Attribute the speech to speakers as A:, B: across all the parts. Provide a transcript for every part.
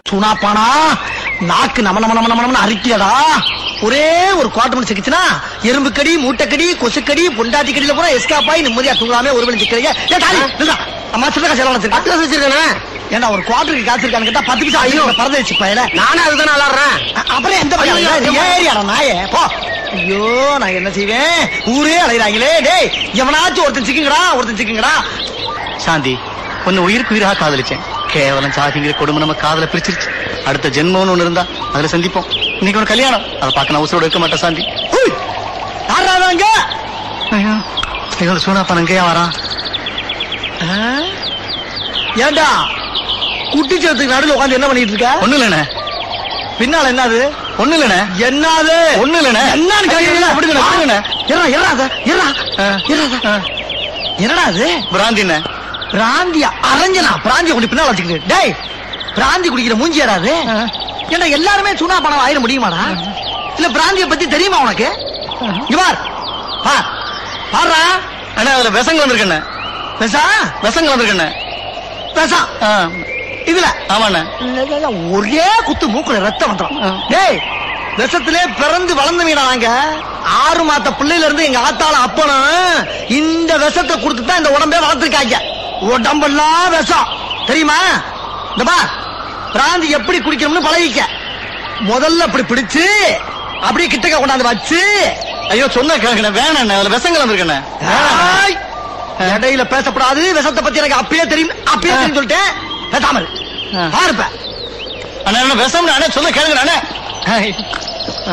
A: சுனாப்பானா நாக்கு நம நம நம நம அரிக்கியடா ஒரே ஒரு குவாட்டர் மணி சிக்கிச்சுனா எறும்பு கடி மூட்டைக்கடி கொசுக்கடி பொண்டாட்டி கடியில கூட எஸ்கேப் ஆகி நிம்மதியா தூங்காம ஒரு மணி சிக்கிறீங்க ஏன் தாலி நில்றா. அம்மா சின்ன காசு எவ்வளவு வச்சிருக்கா
B: பத்து காசு வச்சிருக்கேன்
A: ஏன்டா ஒரு குவாட்டருக்கு காசு இருக்கான்னு கேட்டா பத்து பைசா ஐயோ பறந்து வச்சு பயல
B: நானே அதுதான் விளாடுறேன்
A: அப்புறம் எந்த பையன்
B: ஐயோ,
A: நீ ஏறியாடா நாயே போ ஐயோ நான் என்ன செய்வேன் ஊரே அலைகிறாங்களே டேய் எவனாச்சும் ஒருத்தன் சிக்குங்கடா ஒருத்தன் சிக்குங்கடா
C: சாந்தி உன்னை உயிருக்கு உயிராக காதலிச்சேன் கேவலம் சாதிங்கிற கொடுமை நம்ம காதல பிரிச்சிருச்சு அடுத்த ஜென்மம்னு ஒண்ணு இருந்தா அதுல சந்திப்போம் இன்னைக்கு ஒரு கல்யாணம் அதை பார்க்க நான் உசுரோட இருக்க மாட்டேன் சாந்தி
A: உய், யாரா அங்க
C: ஐயோ இவன் சூனாப்பா எங்கேயா வரான்
A: ஆ? ஏண்டா குட்டிச்சத்துக்கு நடுவில் உட்காந்து என்ன பண்ணிட்டு இருக்க
C: ஒண்ணு இல்லண்ணே
A: பின்னால என்னது
C: ஒண்ணு இல்லண்ணே
A: என்னது
C: ஒண்ணு இல்லண்ணே
A: என்னன்னு கேக்குறீங்களா?
C: விடுங்கண்ணே, விடுங்கண்ணே.
A: இருடா, இருடா அத, இருடா,
C: ஆ.
A: இருடா அத. என்னடா அது
C: பிராந்திண்ணே
A: பிராந்தியா அரஞ்சனா பிராந்திய குடி பின்னால வச்சுக்கிட்டு டேய் பிராந்தி குடிக்கிற மூஞ்சி யாராது ஏண்டா எல்லாருமே சுனா பணம் ஆயிட முடியுமாடா இல்ல பிராந்திய பத்தி தெரியுமா உனக்கு இங்க பார் பார் பாருடா
C: அண்ணா அதுல விசங்க வந்திருக்கண்ணே
A: பெசா
C: விசங்க வந்திருக்கண்ணே
A: பெசா
C: ஆ,
A: இதுல
C: ஆமாண்ணே
A: ஒரே குத்து மூக்குல ரத்தம் வந்துடும்
C: ஆ.
A: டேய் விஷத்திலே பிறந்து வளர்ந்தவீடா நாங்க ஆறு மாத்த பிள்ளையில இருந்து எங்க ஆத்தால அப்பனும் இந்த விஷத்தை கொடுத்து தான் இந்த உடம்பே வளர்த்துருக்காங்க உடம்பெல்லாம் விஷம் தெரியுமா இந்த பா பிராந்தி எப்படி குடிக்கணும்னு பழகிக்க முதல்ல அப்படி பிடிச்சு அப்படியே கிட்டக்க கொண்டாந்து வச்சு
C: ஐயோ சொன்ன கேட்கண்ணே வேணாண்ணே அதுல விசங்க வந்திருக்கண்ணே
A: ஆய்! இடையில பேசப்படாது விஷத்தை பத்தி எனக்கு அப்பயே தெரியும் அப்பயே தெரியும் சொல்லிட்டேன் பேசாம இரு.
C: ஆ.
A: பாருப்ப
C: அண்ணா அண்ணா விஷம்ண்ணே அண்ணே சொல்ல கேளுங்க அண்ணே ஆ.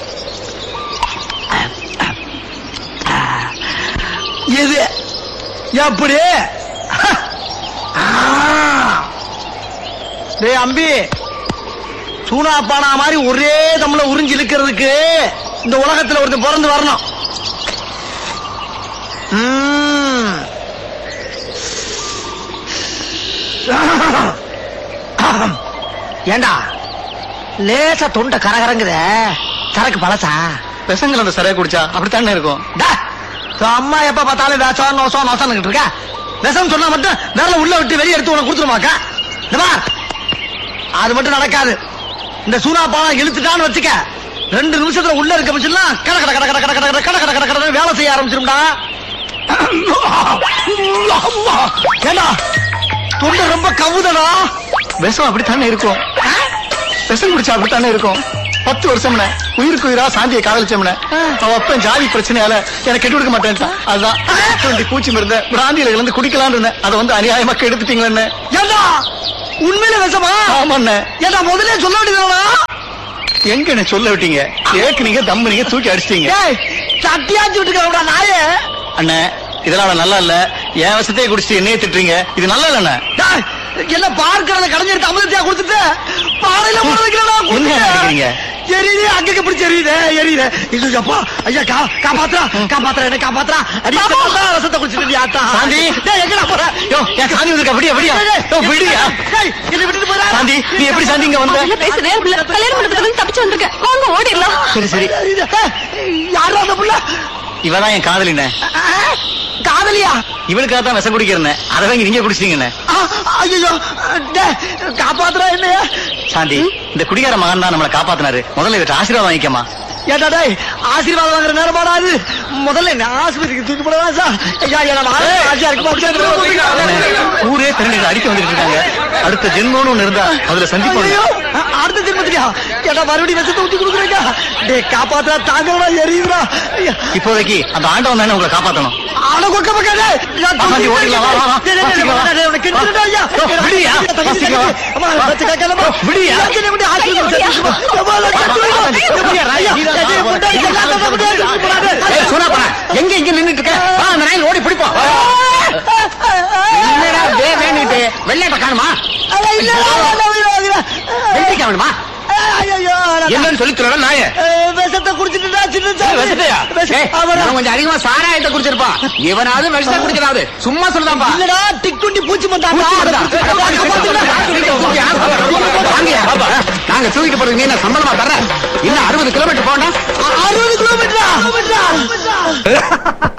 A: இது எப்படி ஆ. டேய் அம்பி சூனா பானா மாதிரி ஒரே தம்ல உறிஞ்சு இழுக்கிறதுக்கு இந்த உலகத்துல ஒருத்தன் பிறந்து வரணும் ம். ஏண்டா லேசா தொண்டை கரகரங்குதே சரக்கு பழசா
C: விஷங்கள் அந்த சரியா குடிச்சா அப்படித்தானே இருக்கும்
A: டா, உன் அம்மா எப்ப பார்த்தாலும் வேஷம் நோசம் நோசம் இருக்க விஷம் சொன்னா மட்டும் விரல உள்ள விட்டு வெளியே எடுத்து உனக்கு கொடுத்துருமாக்கா இந்த பார், அது மட்டும் நடக்காது இந்த சூனா பாலம் இழுத்துட்டான்னு வச்சுக்க ரெண்டு நிமிஷத்துல உள்ள இருக்க மிஷின்லாம் கட கட கட கட கட கட கட கட கட கட வேலை செய்ய ஆரம்பிச்சிரும்டா ஏண்டா தொண்டை ரொம்ப கவுதடா
C: விஷம் அப்படித்தானே இருக்கும் விஷம் குடிச்சா அப்படித்தானே இருக்கும் பத்து வருஷம்னே உயிருக்கு உயிரா சாந்தியை காதலிச்சோம்னே அவ அப்பன் ஜாதி பிரச்சனையால எனக்கு கெட்டு கொடுக்க மாட்டேன்ட்டான் அதான் டுவெண்ட்டி பூச்சி மருந்த பிராந்தியில இருந்து குடிக்கலாம்னு இருந்தேன் அதை வந்து அநியாயமா கெடுத்துட்டீங்களே
A: ஏண்டா உண்மையில விஷமா
C: ஆமாண்ணே
A: ஏண்டா முதல்ல சொல்ல வேண்டியதானா
C: எங்க என்ன சொல்ல விட்டீங்க ஏக்குனீங்க தம்புனீங்க தூக்கி அடிச்சிட்டீங்க
A: ஏய் சட்டியாச்சு விட்டுக்கிறா நாயே
C: அண்ணே இதெல்லாம் நல்லா இல்ல என் விஷத்தையே குடிச்சிட்டு என்னையே திட்டுறீங்க இது நல்லா இல்லண்ணே
A: டேய், என்ன பார்க்கறத கடைஞ்சிருக்க அமிர்தத்தையா கொடுத்துட்டு பாறையில போட வைக்கிறடா
C: என்ன அடிக்கிறீங்க?
A: எரியுது அங்கங்க பிடிச்சு எரியுது எரியுது இது அப்பா ஐயா கா காப்பாத்துறா காப்பாத்துறா என்ன காப்பாத்துறா அடி ரசத்தை குடிச்சிட்டு ஆத்தா
C: சாந்தி.
A: டேய் எங்கடா போற
C: யோ என் சாந்தி வந்திருக்கா விடியா விடியா யோ விடியா
A: டேய் என்ன விட்டுட்டு போறா
C: சாந்தி நீ எப்படி சாந்தி இங்க வந்த
D: அதெல்லாம் பேச நேரம் இல்ல கல்யாணம் பண்ணதுல இருந்து தப்பிச்சு வந்திருக்கேன் வாங்க ஓடிடலாம்
C: சரி சரி
A: யாரா அந்த புள்ள
C: இவதான் என் காதலிண்ணே
A: ஆ, காதலியா
C: இவளுக்காக தான் விஷம் குடிக்கிறேன் அதை வாங்கி நீங்க குடிச்சிட்டீங்கண்ணே
A: ஐயோ காப்பாத்துறா என்னைய
C: சாந்தி இந்த குடிகார மகன் தான் நம்மளை காப்பாத்தினாரு முதல்ல இவற்றை ஆசீர்வாதம் வாங்கிக்கமா
A: ஏட்டா டேய் ஆசீர்வாதம் வாங்குற நேரம் பாடாது முதல்ல என்ன ஆஸ்பத்திரிக்கு தூக்கி போடவா சார் ஐயா எனக்கு ஆசையா இருக்கு
C: ஊரே திரண்டு அடிக்க வந்துட்டு இருக்காங்க அடுத்த ஜென்மம்னு ஒண்ணு இருந்தா அதுல சந்திப்போம்
A: ஐயோ, அடுத்த ஜென்மத்திரியா ஏட்டா மறுபடியும் விஷத்தை ஊத்தி கொடுக்குறேங்க டேய் காப்பாத்துறா தாங்கடா எரியுதுடா ஐயா,
C: இப்போதைக்கு அந்த ஆண்டவன் தானே உங்களை காப்பாத்தணும்
A: அட கொக்க பக்க டேய் நான்
C: வா, வண்டி ஓட்டிடலாம், வா, வா, வா.
A: டேய், டேய், டேய்,
C: வாசிக்கலாம்.
A: டேய், உனக்கு கெடுத்துட்டா ஐயா
C: யோ, விடுயா. வாசிக்கலாம்.
A: அம்மா வச்சு கேட்கலாமா
C: விடுயா.
A: எல்லாத்தையும் விட்டு ஆசீர்வாதம் செஞ்சுக்கோ. அம்மா, நான் கெடுத்துடுவேன்.
C: விடுயா, ராஜா,
A: ஐயா,
C: நீதான்
A: டேய்,
C: வா,
A: டேய்,
C: வா.
A: எல்லாத்தையும் விட்டு ஆசீர்வாதம் பண்ணாத.
C: ஏய், சோனா பண்ண எங்க இங்க நின்னுட்டு இருக்க வா, அந்த நாயில் ஓடி பிடிப்போம் என்னடா வே வேணிட்டு வெள்ளாட்ட காணுமா
A: ஐயா, இல்லடா, வேண்டாம், வேண்டாம், வேண்டாம்.
C: வெள்ளிக்க வேணுமா
A: ஐயையோ, நான்
C: என்னன்னு சொல்லி சொல்லணும் நாய
A: அஹ், விஷத்தை குடிச்சிட்டுடா, சின்ன சாமி.
C: விஷத்தையா
A: விஷ- ஆமாடா.
C: கொஞ்சம் அதிகமா சாராயத்தை குடிச்சிருப்பான் இவனாவது விஷத்தை குடிக்கிறாது சும்மா சொல்லுதான்பா
A: இல்லடா, டிக்குண்டி பூச்சி மந்தாடா.
C: நாங்க தூக்கிட்டு போறதுக்கு நீ என்ன சம்பளமா தர இன்னும் அறுபது கிலோமீட்டர் போனா
A: அறுபது கிலோமீட்டரா